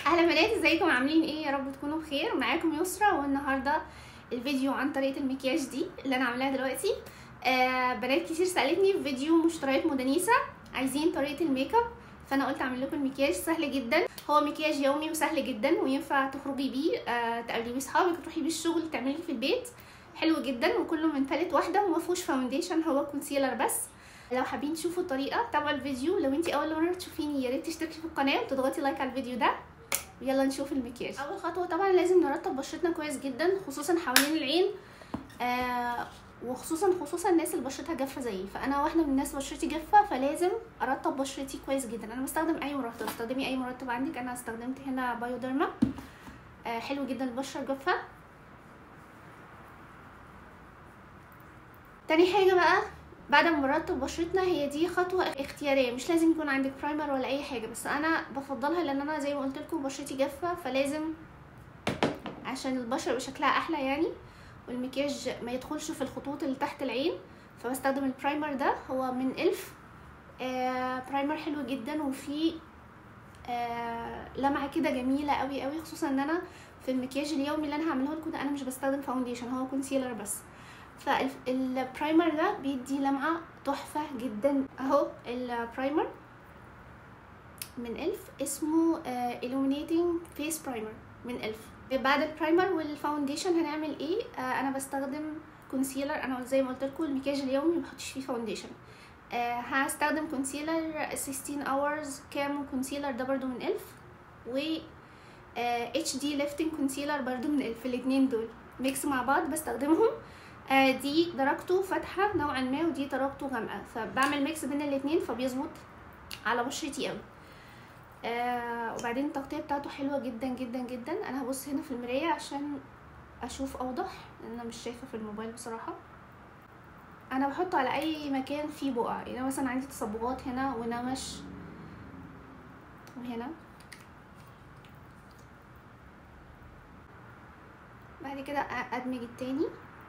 اهلا بنات ازيكم عاملين ايه يا رب تكونوا بخير معاكم يسرا والنهارده الفيديو عن طريقه المكياج دي اللي انا عاملاها دلوقتي آه بنات كتير سالتني في فيديو مشتريات مدنيسه عايزين طريقه الميك اب فانا قلت اعمل لكم المكياج سهل جدا هو مكياج يومي وسهل جدا وينفع تخرجي بيه آه تقابلي بيه اصحابك تروحي بيه الشغل تعمليه في البيت حلو جدا وكله من باليت واحده وما فيهوش فاونديشن هو كونسيلر بس لو حابين تشوفوا الطريقه تابعوا الفيديو لو انت اول مره تشوفيني يا ريت تشتركي في القناه وتضغطي لايك على الفيديو ده يلا نشوف المكياج اول خطوه طبعا لازم نرطب بشرتنا كويس جدا خصوصا حوالين العين آه وخصوصا خصوصا الناس اللي بشرتها جافه زيي فانا واحده من الناس بشرتي جافه فلازم ارطب بشرتي كويس جدا انا بستخدم اي مرطب استخدمي اي مرطب عندك انا استخدمت هنا بايوديرما آه حلو جدا البشره الجافه تاني حاجه بقى بعد ما نرطب بشرتنا هي دي خطوه اختياريه مش لازم يكون عندك برايمر ولا اي حاجه بس انا بفضلها لان انا زي ما قلت لكم بشرتي جافه فلازم عشان البشره يبقى شكلها احلى يعني والمكياج ما يدخلش في الخطوط اللي تحت العين فبستخدم البرايمر ده هو من الف آه برايمر حلو جدا وفيه آه لمعه كده جميله قوي قوي خصوصا ان انا في المكياج اليومي اللي انا هعمله لكم ده انا مش بستخدم فاونديشن هو كونسيلر بس فالبرايمر ده بيدي لمعه تحفه جدا اهو البرايمر من الف اسمه illuminating فيس برايمر من الف بعد البرايمر والفاونديشن هنعمل ايه آه انا بستخدم كونسيلر انا زي ما قلت لكم المكياج اليومي ما بحطش فيه فاونديشن آه هستخدم كونسيلر 16 hours كام كونسيلر ده برضو من الف و اتش دي ليفتنج كونسيلر برضو من الف الاتنين دول ميكس مع بعض بستخدمهم آه دي درجته فاتحه نوعا ما ودي درجته غامقه فبعمل ميكس بين الاتنين فبيظبط على بشرتي قوي آه وبعدين التغطيه بتاعته حلوه جدا جدا جدا انا هبص هنا في المرايه عشان اشوف اوضح لان انا مش شايفه في الموبايل بصراحه انا بحطه على اي مكان فيه بقع يعني مثلا عندي تصبغات هنا ونمش وهنا بعد كده ادمج التاني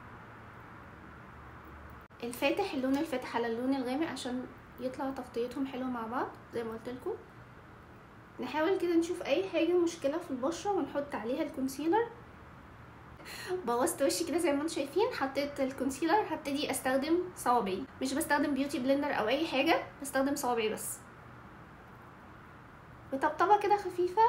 الفاتح اللون الفاتح على اللون الغامق عشان يطلع تغطيتهم حلوه مع بعض زي ما قلت لكم نحاول كده نشوف اي حاجه مشكله في البشره ونحط عليها الكونسيلر بوظت وشي كده زي ما انتم شايفين حطيت الكونسيلر هبتدي استخدم صوابعي مش بستخدم بيوتي بلندر او اي حاجه بستخدم صوابعي بس بطبطبه كده خفيفه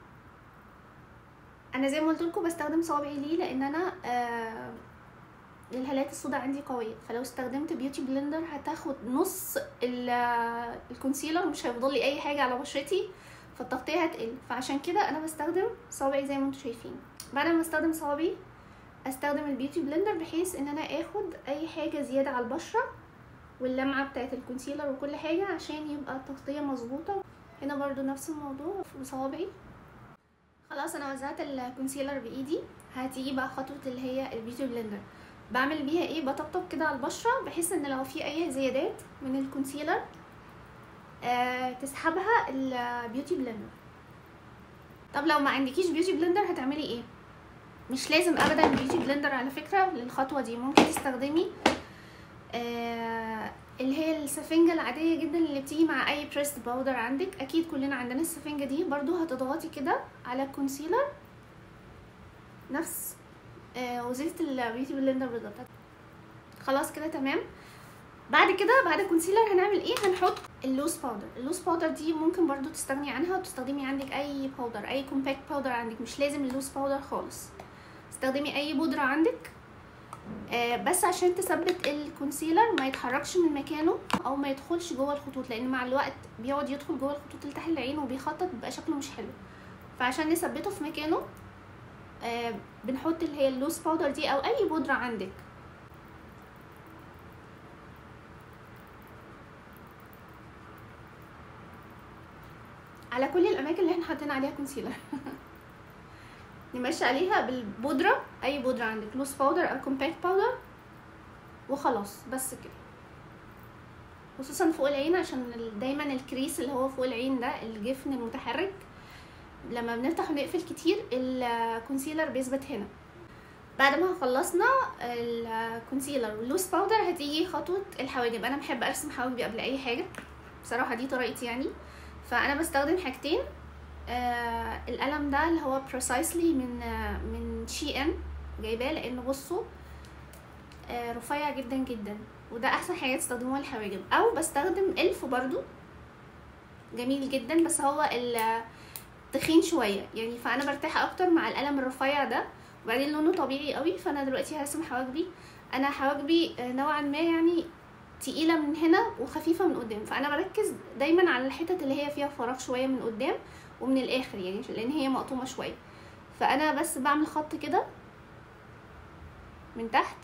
انا زي ما قلت لكم بستخدم صوابعي ليه لان انا آه الهالات السوداء عندي قويه فلو استخدمت بيوتي بلندر هتاخد نص الكونسيلر مش هيفضل لي اي حاجه على بشرتي فالتغطيه هتقل فعشان كده انا بستخدم صوابعي زي ما انتم شايفين بعد ما استخدم صوابعي استخدم البيوتي بلندر بحيث ان انا اخد اي حاجه زياده على البشره واللمعه بتاعه الكونسيلر وكل حاجه عشان يبقى التغطيه مظبوطه هنا برضو نفس الموضوع بصوابعي خلاص انا وزعت الكونسيلر بايدي هتيجي بقى خطوه اللي هي البيوتي بلندر بعمل بيها ايه بطبطب كده على البشره بحيث ان لو في اي زيادات من الكونسيلر آه تسحبها البيوتي بلندر طب لو ما عندكيش بيوتي بلندر هتعملي ايه مش لازم ابدا بيوتي بلندر على فكره للخطوه دي ممكن تستخدمي آه اللي هي السفنجة العادية جدا اللي بتيجي مع اي بريست باودر عندك اكيد كلنا عندنا السفنجة دي برضو هتضغطي كده على الكونسيلر نفس آه وظيفة البيوتي بلندر بالظبط خلاص كده تمام بعد كده بعد الكونسيلر هنعمل ايه هنحط اللوز باودر اللوز باودر دي ممكن برضو تستغني عنها وتستخدمي عندك اي باودر اي كومباكت باودر عندك مش لازم اللوز باودر خالص استخدمي اي بودرة عندك آه بس عشان تثبت الكونسيلر ما يتحركش من مكانه او ما يدخلش جوه الخطوط لان مع الوقت بيقعد يدخل جوه الخطوط اللي تحت العين وبيخطط بيبقى شكله مش حلو فعشان نثبته في مكانه آه بنحط اللي هي اللوز باودر دي او اي بودرة عندك على كل الاماكن اللي احنا حاطين عليها كونسيلر نمشي عليها بالبودره اي بودره عندك لوز باودر او كومباكت باودر وخلاص بس كده خصوصا فوق العين عشان دايما الكريس اللي هو فوق العين ده الجفن المتحرك لما بنفتح ونقفل كتير الكونسيلر بيثبت هنا بعد ما خلصنا الكونسيلر واللوز باودر هتيجي خطوه الحواجب انا بحب ارسم حواجبي قبل اي حاجه بصراحه دي طريقتي يعني فانا بستخدم حاجتين آه القلم ده اللي هو precisely من آه من شي ان جايباه لان بصوا آه رفيع جدا جدا وده احسن حاجه تستخدموها الحواجب او بستخدم الف برضو جميل جدا بس هو ال- تخين شويه يعني فانا برتاح اكتر مع القلم الرفيع ده وبعدين لونه طبيعي قوي فانا دلوقتي هرسم حواجبي انا حواجبي آه، نوعا ما يعني تقيلة من هنا وخفيفة من قدام فأنا بركز دايما على الحتت اللي هي فيها فراغ شوية من قدام ومن الآخر يعني لأن هي مقطومة شوية فأنا بس بعمل خط كده من تحت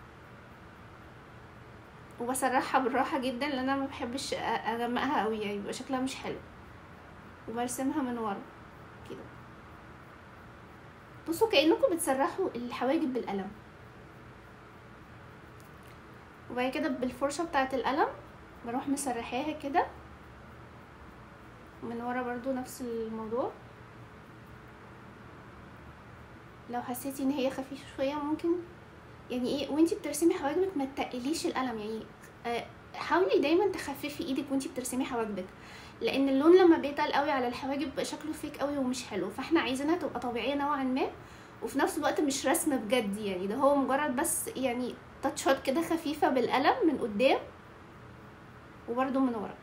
وبسرحها بالراحة جدا لأن أنا ما بحبش أ- أغمقها قوي يعني بيبقى شكلها مش حلو وبرسمها من ورا كده بصوا كأنكم بتسرحوا الحواجب بالقلم وبعد كده بالفرشة بتاعة القلم بروح مسرحاها كده من ورا برضو نفس الموضوع لو حسيتي ان هي خفيفة شوية ممكن يعني ايه وانتي بترسمي حواجبك ما تقليش القلم يعني آه، حاولي دايما تخففي ايدك وانتي بترسمي حواجبك لان اللون لما بيتقل قوي على الحواجب بيبقى شكله فيك قوي ومش حلو فاحنا عايزينها تبقى طبيعيه نوعا ما وفي نفس الوقت مش رسمه بجد يعني ده هو مجرد بس يعني تاتشات كده خفيفه بالقلم من قدام وبرده من ورا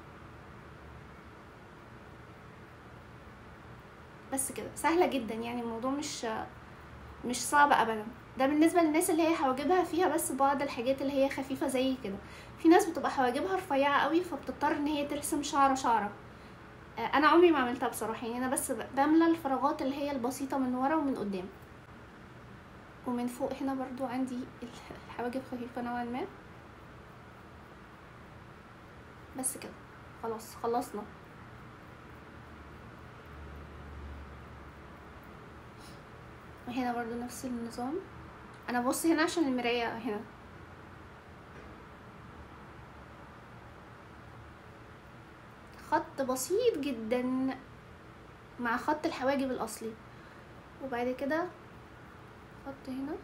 بس كده سهله جدا يعني الموضوع مش مش صعب ابدا ده بالنسبه للناس اللي هي حواجبها فيها بس بعض الحاجات اللي هي خفيفه زي كده في ناس بتبقى حواجبها رفيعه قوي فبتضطر ان هي ترسم شعره شعره آه، انا عمري ما عملتها بصراحه يعني انا بس ب- بملى الفراغات اللي هي البسيطه من ورا ومن قدام ومن فوق هنا برضو عندي الحواجب خفيفه نوعا ما بس كده خلاص خلصنا وهنا برضو نفس النظام انا بص هنا عشان المرايه هنا خط بسيط جدا مع خط الحواجب الاصلي وبعد كده خط هنا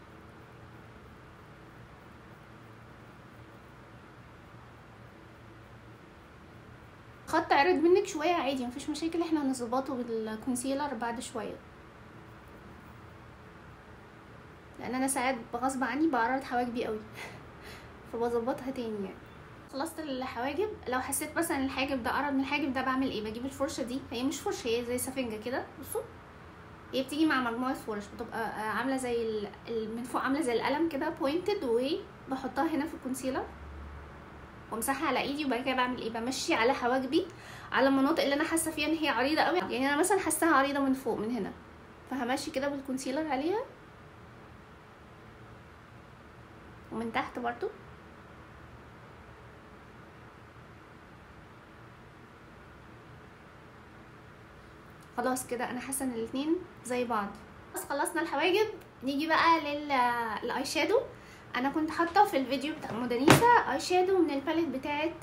خط عرض منك شويه عادي مفيش مشاكل احنا هنظبطه بالكونسيلر بعد شويه لان انا ساعات بغصب عني بعرض حواجبي قوي فبظبطها تاني يعني خلصت الحواجب لو حسيت مثلا الحاجب ده قرب من الحاجب ده بعمل ايه بجيب الفرشه دي هي مش فرشه هي زي سفنجه كده بصوا هي بتيجي مع مجموعه فرش بتبقى آه، عامله زي ال- ال- من فوق عامله زي القلم كده بوينتد وبحطها هنا في الكونسيلر وامسحها على ايدي وبعد كده بعمل ايه بمشي على حواجبي على المناطق اللي انا حاسه فيها ان هي عريضه قوي يعني انا مثلا حاساها عريضه من فوق من هنا فهمشي كده بالكونسيلر عليها ومن تحت برضو خلاص كده انا حاسه ان الاتنين زي بعض بس خلصنا الحواجب نيجي بقى لل الاي شادو انا كنت حاطه في الفيديو بتاع مودانيسا اي شادو من الباليت بتاعت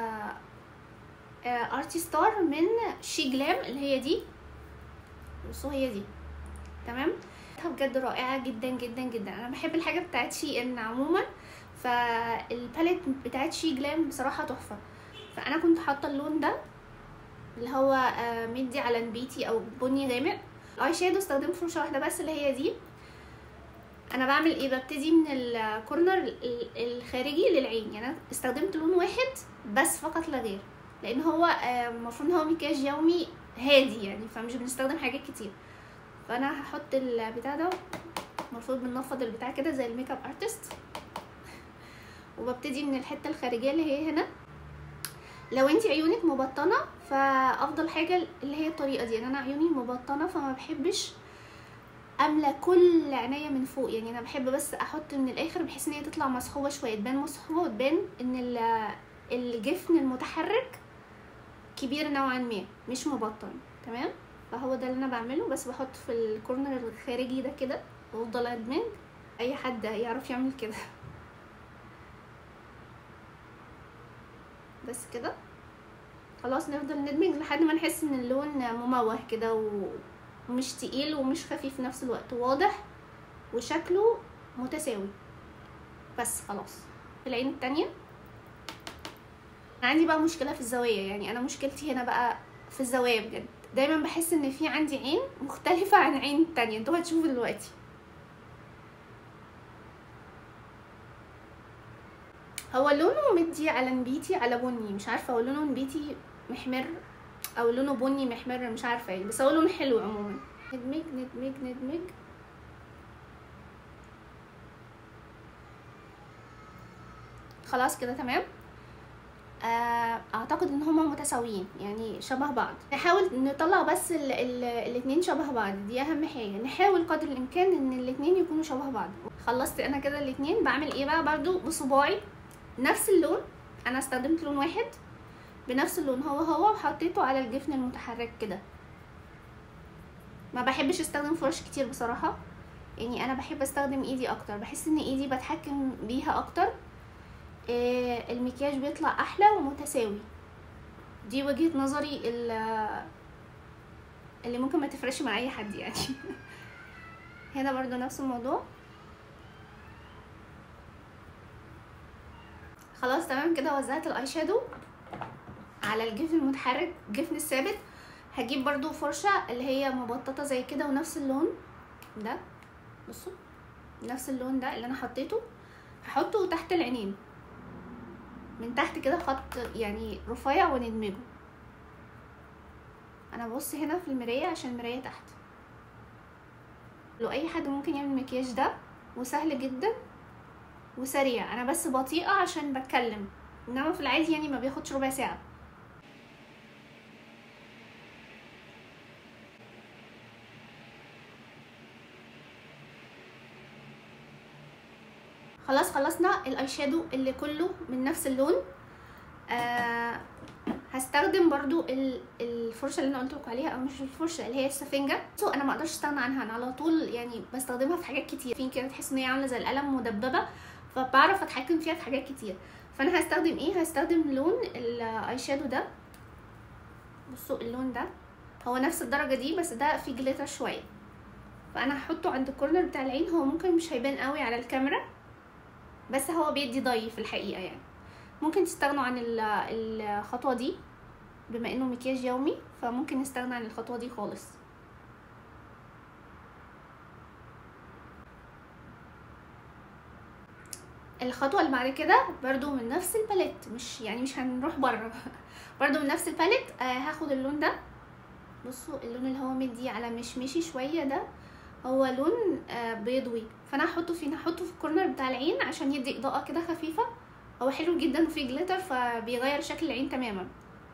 ارتي ستار من شي جلام اللي هي دي بصوا هي دي تمام بجد رائعه جدا جدا جدا انا بحب الحاجه بتاعت شي ان عموما فالباليت بتاعت شي جلام بصراحه تحفه فانا كنت حاطه اللون ده اللي هو آه، مدي على نبيتي او بني غامق الاي شادو استخدمت فرشه واحده بس اللي هي دي انا بعمل ايه ببتدي من الكورنر ال- الخارجي للعين يعني انا استخدمت لون واحد بس فقط لا غير لان هو آه، المفروض ان هو مكياج يومي هادي يعني فمش بنستخدم حاجات كتير فانا هحط البتاع ده المفروض بننفض البتاع كده زي الميك اب ارتست وببتدي من الحته الخارجيه اللي هي هنا لو انت عيونك مبطنه فافضل حاجه اللي هي الطريقه دي يعني انا عيوني مبطنه فما بحبش املى كل عينيا من فوق يعني انا بحب بس احط من الاخر بحيث ان هي تطلع مسحوبه شويه تبان مسحوبه وتبان ان ال- الجفن المتحرك كبير نوعا ما مش مبطن تمام فهو ده اللي انا بعمله بس بحط في الكورنر الخارجي ده كده وافضل ادمج اي حد يعرف يعمل كده بس كده خلاص نفضل ندمج لحد ما نحس ان اللون مموه كده و- ومش تقيل ومش خفيف في نفس الوقت واضح وشكله متساوي بس خلاص في العين التانية أنا عندي بقى مشكلة في الزوايا يعني انا مشكلتي هنا بقى في الزوايا بجد دايما بحس ان في عندي عين مختلفة عن عين التانية انتوا هتشوفوا دلوقتي هو لونه مدي على نبيتي على بني مش عارفة هو لونه نبيتي محمر او لونه بني محمر مش عارفة ايه بس هو لونه حلو عموما ندمج ندمج ندمج خلاص كده تمام آه، اعتقد ان هما متساويين يعني شبه بعض نحاول نطلع بس ال ال الاتنين شبه بعض دي اهم حاجه نحاول قدر الامكان ان الاتنين يكونوا شبه بعض خلصت انا كده الاتنين بعمل ايه بقى برضو بصباعي نفس اللون انا استخدمت لون واحد بنفس اللون هو هو وحطيته على الجفن المتحرك كده ما بحبش استخدم فرش كتير بصراحه يعني انا بحب استخدم ايدي اكتر بحس ان ايدي بتحكم بيها اكتر آه، المكياج بيطلع احلى ومتساوي دي وجهة نظري ال- اللي ممكن ما تفرقش مع اي حد يعني هنا برضو نفس الموضوع خلاص تمام كده وزعت الاي شادو على الجفن المتحرك الجفن الثابت هجيب برضو فرشة اللي هي مبططة زي كده ونفس اللون ده بصوا نفس اللون ده اللي انا حطيته هحطه تحت العينين من تحت كده خط يعني رفيع وندمجه انا ببص هنا في المرايه عشان المرايه تحت لو اي حد ممكن يعمل المكياج ده وسهل جدا وسريع انا بس بطيئه عشان بتكلم انما في العادي يعني ما بياخدش ربع ساعه خلاص خلصنا الاي شادو اللي كله من نفس اللون آه هستخدم برضو ال- الفرشه اللي انا قلت لكم عليها او مش الفرشه اللي هي السفنجه سو انا ما اقدرش استغنى عنها انا على طول يعني بستخدمها في حاجات كتير في كده تحس ان هي عامله زي القلم مدببه فبعرف اتحكم فيها في حاجات كتير فانا هستخدم ايه هستخدم لون الاي شادو ده بصوا اللون ده هو نفس الدرجه دي بس ده فيه جليتر شويه فانا هحطه عند الكورنر بتاع العين هو ممكن مش هيبان قوي على الكاميرا بس هو بيدي ضي في الحقيقه يعني ممكن تستغنوا عن ال- الخطوه دي بما انه مكياج يومي فممكن نستغنى عن الخطوه دي خالص الخطوه اللي بعد كده برضو من نفس الباليت مش يعني مش هنروح بره برضو من نفس الباليت آه هاخد اللون ده بصوا اللون اللي هو مدي على مشمشي شويه ده هو لون آه بيضوي فانا هحطه فين هحطه في الكورنر بتاع العين عشان يدي اضاءه كده خفيفه هو حلو جدا وفيه جليتر فبيغير شكل العين تماما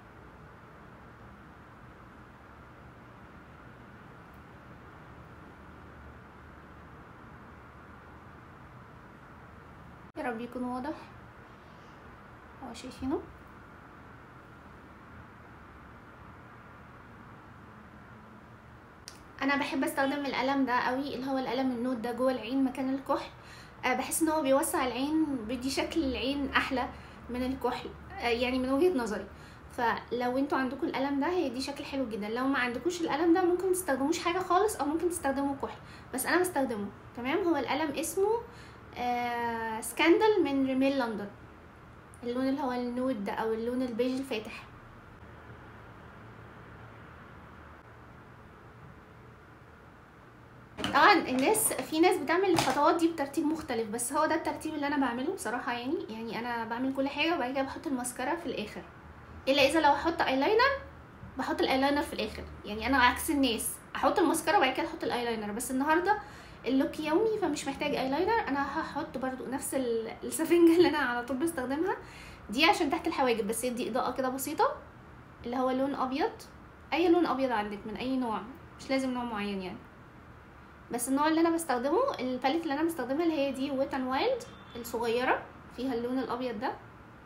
يا رب يكون واضح هو شايفينه انا بحب استخدم القلم ده قوي اللي هو القلم النوت ده جوه العين مكان الكحل آه، بحس ان هو بيوسع العين بيدي شكل العين احلى من الكحل آه، يعني من وجهة نظري فلو انتوا عندكم القلم ده هيدي شكل حلو جدا لو ما عندكوش القلم ده ممكن تستخدموش حاجه خالص او ممكن تستخدموا كحل بس انا بستخدمه تمام هو القلم اسمه آه سكاندل من ريميل لندن اللون اللي هو النود ده او اللون البيج الفاتح طبعا الناس في ناس بتعمل الخطوات دي بترتيب مختلف بس هو ده الترتيب اللي انا بعمله بصراحه يعني يعني انا بعمل كل حاجه وبعد كده بحط الماسكارا في الاخر الا اذا لو هحط ايلاينر بحط الايلاينر في الاخر يعني انا عكس الناس احط الماسكارا وبعد كده احط الايلاينر بس النهارده اللوك يومي فمش محتاج ايلاينر انا هحط برضو نفس ال- السفنجه اللي انا على طول بستخدمها دي عشان تحت الحواجب بس يدي اضاءه كده بسيطه اللي هو لون ابيض اي لون ابيض عندك من اي نوع مش لازم نوع معين يعني بس النوع اللي انا بستخدمه الباليت اللي انا بستخدمها اللي هي دي ويت اند وايلد الصغيره فيها اللون الابيض ده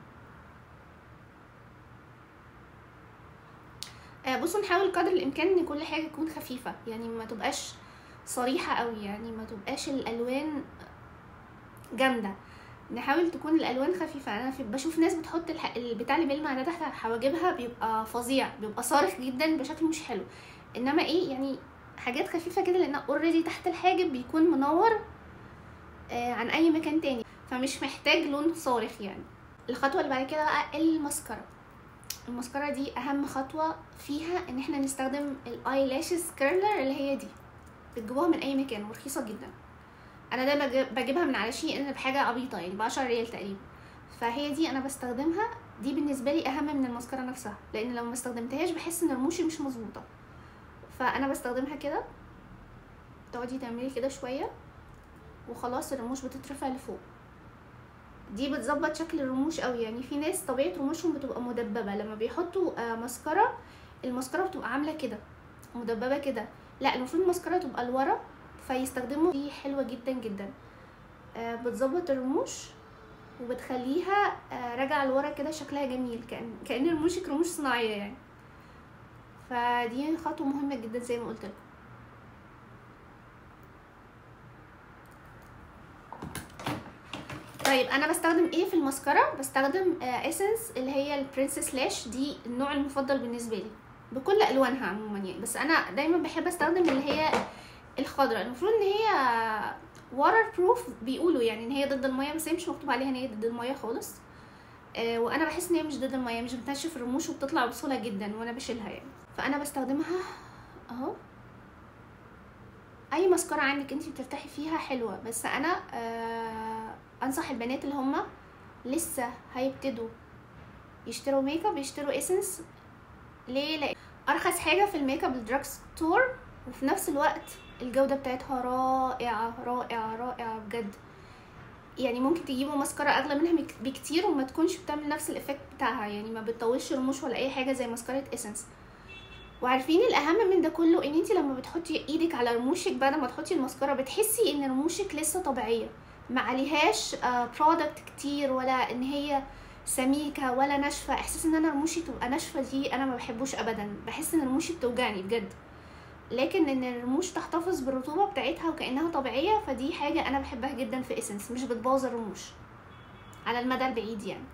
آه، بصوا نحاول قدر الامكان ان كل حاجه تكون خفيفه يعني ما تبقاش صريحه قوي يعني ما تبقاش الالوان جامده نحاول تكون الالوان خفيفه انا في بشوف ناس بتحط الح... البتاع اللي بيلمع ده تحت حواجبها بيبقى فظيع بيبقى صارخ جدا بشكل مش حلو انما ايه يعني حاجات خفيفه كده لان اوريدي تحت الحاجب بيكون منور آه عن اي مكان تاني فمش محتاج لون صارخ يعني الخطوه اللي بعد كده بقى الماسكارا المسكرة دي اهم خطوة فيها ان احنا نستخدم الاي لاشز كيرلر اللي هي دي بتجيبوها من اي مكان ورخيصة جدا انا دايما بجيب- بجيبها من على شي ان بحاجة عبيطة يعني بعشرة ريال تقريبا فهي دي انا بستخدمها دي بالنسبة لي اهم من المسكرة نفسها لان لو ما استخدمتهاش بحس ان رموشي مش مظبوطة فانا بستخدمها كده تقعدي تعملي كده شوية وخلاص الرموش بتترفع لفوق دي بتظبط شكل الرموش قوي يعني في ناس طبيعه رموشهم بتبقى مدببه لما بيحطوا آه ماسكارا الماسكارا بتبقى عامله كده مدببه كده لا المفروض الماسكارا تبقى لورا فيستخدموا دي حلوه جدا جدا آه بتظبط الرموش وبتخليها آه راجعه لورا كده شكلها جميل كأن كأن رموشك رموش صناعيه يعني فدي خطوه مهمه جدا زي ما قلت لكم طيب انا بستخدم ايه في الماسكارا بستخدم اسنس اللي هي البرنسس لاش دي النوع المفضل بالنسبه لي بكل الوانها عموما يعني بس انا دايما بحب استخدم اللي هي الخضراء المفروض ان هي واتر بروف بيقولوا يعني ان هي ضد الميه بس هي مش مكتوب عليها ان هي ضد الميه خالص آه وانا بحس ان هي مش ضد الميه مش بتنشف الرموش وبتطلع بسهوله جدا وانا بشيلها يعني فانا بستخدمها اهو اي ماسكارا عندك انت بترتاحي فيها حلوه بس انا آه انصح البنات اللي هم لسه هيبتدوا يشتروا ميك اب يشتروا اسنس ليه لأ ارخص حاجه في الميك اب الدراج ستور وفي نفس الوقت الجوده بتاعتها رائعه رائعه رائعه بجد يعني ممكن تجيبوا ماسكارا اغلى منها بك- بكتير وما تكونش بتعمل نفس الايفكت بتاعها يعني ما بتطولش رموش ولا اي حاجه زي ماسكارا اسنس وعارفين الاهم من ده كله ان انت لما بتحطي ايدك على رموشك بعد ما تحطي الماسكارا بتحسي ان رموشك لسه طبيعيه ما عليهاش برودكت كتير ولا ان هي سميكه ولا ناشفه احساس ان انا رموشي تبقى ناشفه دي انا ما بحبوش ابدا بحس ان رموشي بتوجعني بجد لكن ان الرموش تحتفظ بالرطوبه بتاعتها وكانها طبيعيه فدي حاجه انا بحبها جدا في اسنس مش بتبوظ الرموش على المدى البعيد يعني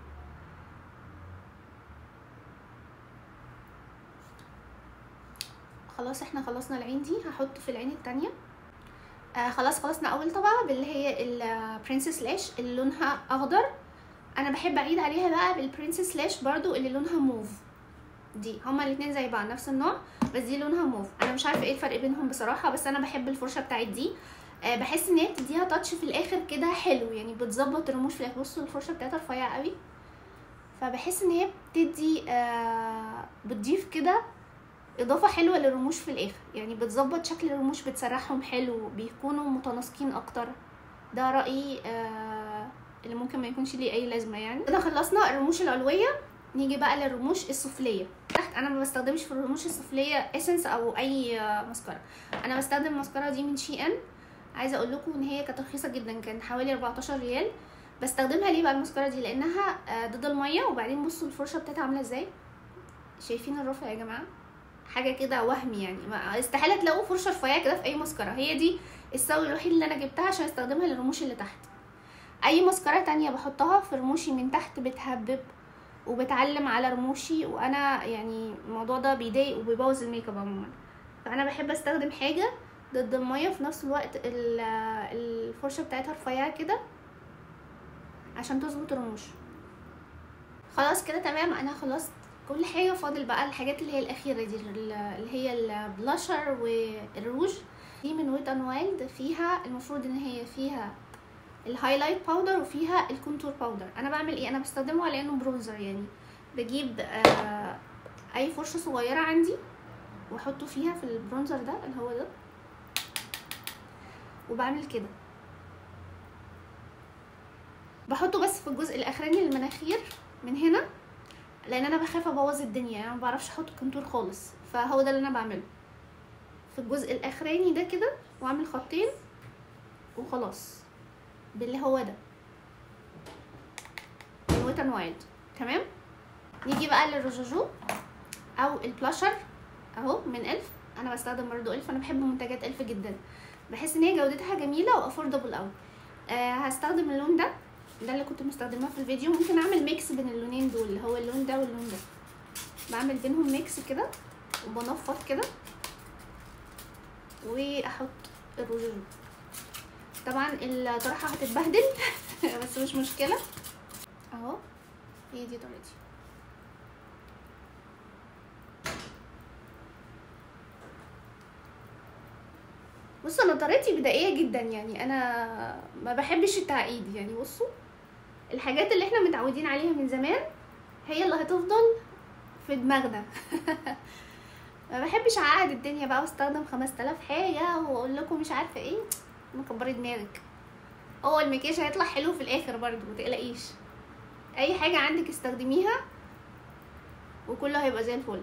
خلاص احنا خلصنا العين دي هحط في العين التانية آه خلاص خلصنا اول طبقه باللي هي البرنسس لاش اللي لونها اخضر انا بحب اعيد عليها بقى بالبرنسس لاش برضو اللي لونها موف دي هما الاتنين زي بعض نفس النوع بس دي لونها موف انا مش عارفه ايه الفرق بينهم بصراحه بس انا بحب الفرشه بتاعت دي آه بحس ان هي بتديها تاتش في الاخر كده حلو يعني بتظبط الرموش في الاخر بصوا الفرشه بتاعتها رفيعه قوي فبحس ان هي بتدي آه بتضيف كده اضافه حلوه للرموش في الاخر يعني بتظبط شكل الرموش بتسرحهم حلو بيكونوا متناسقين اكتر ده رايي آه اللي ممكن ما يكونش ليه اي لازمه يعني كده خلصنا الرموش العلويه نيجي بقى للرموش السفليه تحت انا ما بستخدمش في الرموش السفليه اسنس او اي آه، ماسكارا انا بستخدم الماسكارا دي من شي ان عايزه اقول لكم ان هي كانت رخيصه جدا كان حوالي 14 ريال بستخدمها ليه بقى الماسكارا دي لانها آه، ضد الميه وبعدين بصوا الفرشه بتاعتها عامله ازاي شايفين الرفع يا جماعه حاجه كده وهم يعني ما استحاله تلاقوا فرشه رفيعه كده في اي ماسكارا هي دي السبب الوحيد اللي انا جبتها عشان استخدمها للرموش اللي تحت اي ماسكارا تانية بحطها في رموشي من تحت بتهبب وبتعلم على رموشي وانا يعني الموضوع ده بيضايق وبيبوظ الميك اب عموما فانا بحب استخدم حاجه ضد الميه وفي نفس الوقت ال- الفرشه بتاعتها رفيعه كده عشان تظبط الرموش خلاص كده تمام انا خلصت كل حاجه فاضل بقى الحاجات اللي هي الاخيره دي اللي هي البلاشر والروج دي من ويت ان وايلد فيها المفروض ان هي فيها الهايلايت باودر وفيها الكونتور باودر انا بعمل ايه انا بستخدمه على انه برونزر يعني بجيب آه اي فرشه صغيره عندي واحطه فيها في البرونزر ده اللي هو ده وبعمل كده بحطه بس في الجزء الاخراني للمناخير من هنا لان انا بخاف ابوظ الدنيا يعني ما بعرفش احط كونتور خالص فهو ده اللي انا بعمله في الجزء الاخراني ده كده واعمل خطين وخلاص باللي هو ده الويت ان وايلد تمام نيجي بقى للرجوجو او البلاشر اهو من الف انا بستخدم برضو الف انا بحب منتجات الف جدا بحس ان هي جودتها جميله وافوردبل قوي آه هستخدم اللون ده ده اللي كنت مستخدماه في الفيديو ممكن اعمل ميكس بين اللونين دول اللي هو اللون ده واللون ده بعمل بينهم ميكس كده وبنفض كده واحط الروجو طبعا الطرحه هتتبهدل بس مش مشكله اهو هي دي طريقتي بصوا انا طريقتي بدائيه جدا يعني انا ما بحبش التعقيد يعني بصوا الحاجات اللي احنا متعودين عليها من زمان هي اللي هتفضل في دماغنا ما بحبش اعقد الدنيا بقى واستخدم 5000 حاجه واقول لكم مش عارفه ايه مكبري دماغك هو المكياج هيطلع حلو في الاخر برضو متقلقيش اي حاجه عندك استخدميها وكله هيبقى زي الفل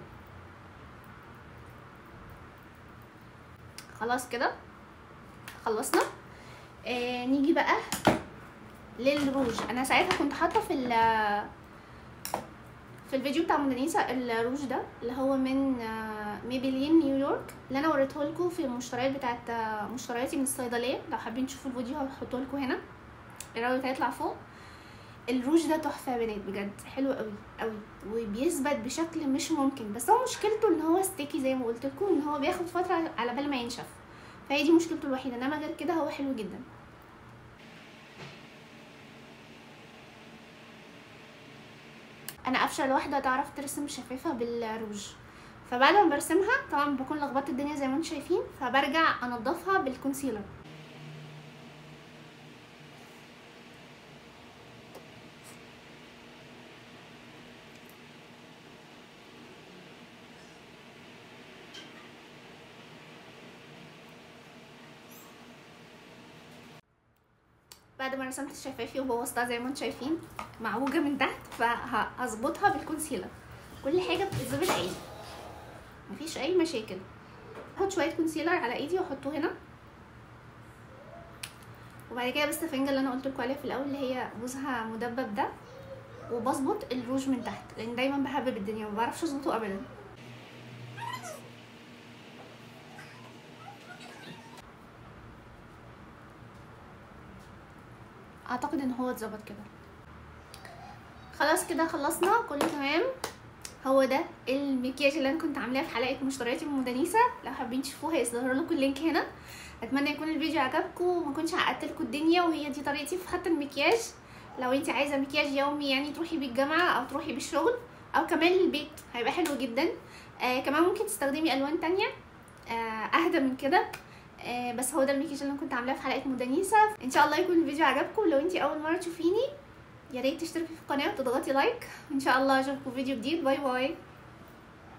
خلاص كده خلصنا آه نيجي بقى للروج انا ساعتها كنت حاطه في ال في الفيديو بتاع موناليزا الروج ده اللي هو من آه، ميبلين نيويورك اللي انا وريته لكم في المشتريات بتاعت آه، مشترياتي من الصيدليه لو حابين تشوفوا الفيديو هحطه لكم هنا الراوت هيطلع فوق الروج ده تحفه يا بنات بجد حلو قوي قوي وبيثبت بشكل مش ممكن بس هو مشكلته ان هو ستيكي زي ما قلت لكم ان هو بياخد فتره على بال ما ينشف فهي دي مشكلته الوحيده انما غير كده هو حلو جدا انا افشل واحده تعرف ترسم شفافه بالروج فبعد ما برسمها طبعا بكون لخبطت الدنيا زي ما انتم شايفين فبرجع انضفها بالكونسيلر بعد ما رسمت الشفافي وبوظتها زي ما انتم شايفين معوجه من تحت فهظبطها بالكونسيلر كل حاجه بتتظبط عادي مفيش اي مشاكل احط شويه كونسيلر على ايدي واحطه هنا وبعد كده بالسفنجه اللي انا قلت لكم عليها في الاول اللي هي بوزها مدبب ده وبظبط الروج من تحت لان دايما بهبب الدنيا ما بعرفش اظبطه ابدا اعتقد ان هو اتظبط كده خلاص كده خلصنا كله تمام هو ده المكياج اللي انا كنت عاملاه في حلقه مشترياتي من مدنيسه لو حابين تشوفوه هيظهر لكم اللينك هنا اتمنى يكون الفيديو عجبكم وما كنتش عقدت لكم الدنيا وهي دي طريقتي في خط المكياج لو انت عايزه مكياج يومي يعني تروحي بيه الجامعه او تروحي بالشغل او كمان البيت هيبقى حلو جدا آه كمان ممكن تستخدمي الوان تانية آه اهدى من كده آه بس هو ده المكياج اللي انا كنت عاملاه في حلقه مدنيسه ان شاء الله يكون الفيديو عجبكم لو انت اول مره تشوفيني يا ريت تشتركي في القناه وتضغطي لايك ان شاء الله اشوفكم في فيديو جديد باي باي